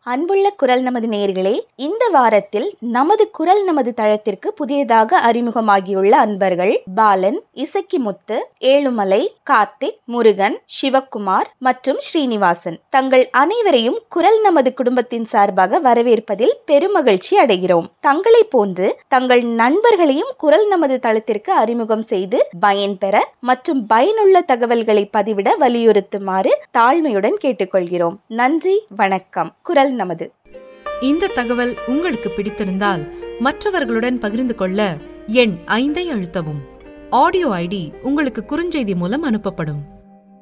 அன்புள்ள குரல் நமது நேயர்களே இந்த வாரத்தில் நமது குரல் நமது தளத்திற்கு புதியதாக அறிமுகமாகியுள்ள அன்பர்கள் பாலன் இசக்கிமுத்து ஏழுமலை கார்த்திக் முருகன் சிவக்குமார் மற்றும் ஸ்ரீனிவாசன் தங்கள் அனைவரையும் குரல் நமது குடும்பத்தின் சார்பாக வரவேற்பதில் பெருமகிழ்ச்சி அடைகிறோம் தங்களை போன்று தங்கள் நண்பர்களையும் குரல் நமது தளத்திற்கு அறிமுகம் செய்து பயன்பெற மற்றும் பயனுள்ள தகவல்களை பதிவிட வலியுறுத்துமாறு தாழ்மையுடன் கேட்டுக்கொள்கிறோம் நன்றி வணக்கம் குரல் நமது இந்த தகவல் உங்களுக்கு பிடித்திருந்தால் மற்றவர்களுடன் பகிர்ந்து கொள்ள எண் ஐந்தை அழுத்தவும் ஆடியோ ஐடி உங்களுக்கு குறுஞ்செய்தி மூலம் அனுப்பப்படும்